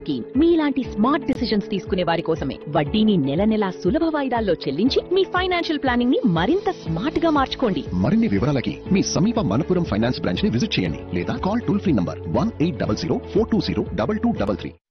scheme మీలాంటి smart decisions తీసుకునే వారి కోసమే వడ్డీని నెల నెలా సులభ వాయిదాల్లో చెల్లించి మీ ఫైనాన్షియల్ ప్లానింగ్ ని మరింత స్మార్ట్ గా మార్చుకోండి మరిన్ని వివరాలకి మీ సమీప మనపురం ఫైనాన్స్ బ్రాంచ్ ని విజిట్ చేయండి లేదా call toll free number one eight double zero four two zero double two double three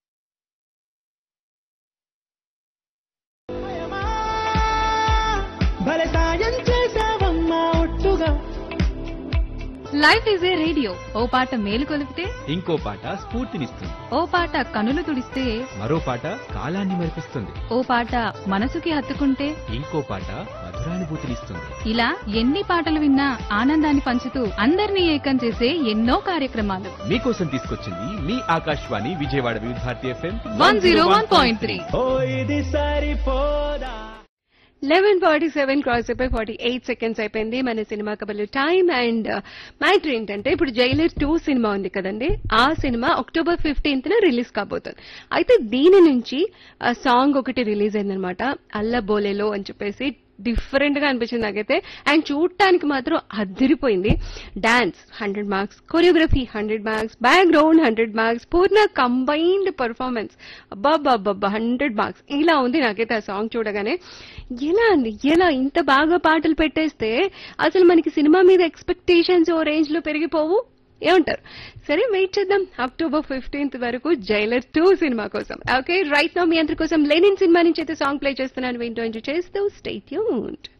భలే సాయం చేసావమ్మా ఒట్టుగా లైఫ్ ఈజ్ ఏ రేడియో ఓ పాట మేలు కొలిపితే ఇంకో పాట స్ఫూర్తినిస్తుంది ఓ పాట కనులు తుడిస్తే మరో పాట కాలాన్ని మరిపిస్తుంది ఓ పాట మనసుకి హత్తుకుంటే ఇంకో పాట మధురానుభూతినిస్తుంది ఇలా ఎన్ని పాటలు విన్నా ఆనందాన్ని పంచుతూ అందరినీ ఏకం చేసే ఎన్నో కార్యక్రమాలు మీకోసం తీసుకొచ్చింది మీ Akashvani Vijayawada Vividh Bharati FM one zero one point three ఓ ఇది సరిపోదా లెవెన్ ఫార్టీ సెవెన్ క్రాస్ అయిపోయి ఫార్టీ ఎయిట్ సెకండ్స్ అయిపోయింది మన సినిమా కబుర్లు టైం అండ్ మ్యాటర్ ఏంటంటే ఇప్పుడు జైలర్ టూ సినిమా ఉంది కదండి ఆ సినిమా అక్టోబర్ ఫిఫ్టీన్త్ న రిలీజ్ కాబోతుంది అయితే దీని నుంచి సాంగ్ ఒకటి రిలీజ్ అయిందనమాట అల్ల బోలేలో అని చెప్పేసి డిఫరెంట్ గా అనిపించింది నాకైతే అండ్ చూడటానికి మాత్రం అదిరిపోయింది dance hundred marks choreography hundred marks background hundred marks పూర్ణ కంబైన్డ్ పర్ఫార్మెన్స్ అబ్బాబ్బాబ్బా హండ్రెడ్ మార్క్స్ ఇలా ఉంది నాకైతే ఆ సాంగ్ చూడగానే ఎలా అండి ఎలా ఇంత బాగా పాటలు పెట్టేస్తే అసలు మనకి సినిమా మీద ఎక్స్పెక్టేషన్స్ ఓ రేంజ్ లో పెరిగిపోవు ఏమంటారు సరే వెయిట్ చేద్దాం అక్టోబర్ ఫిఫ్టీన్త్ వరకు జైలర్ టూ సినిమా కోసం ఓకే రైట్ నా మీ అందరి కోసం లెనిన్ సినిమా నుంచి అయితే సాంగ్ ప్లే చేస్తున్నాను వింటూ ఎంజాయ్ చేస్తూ స్టే ట్యూన్డ్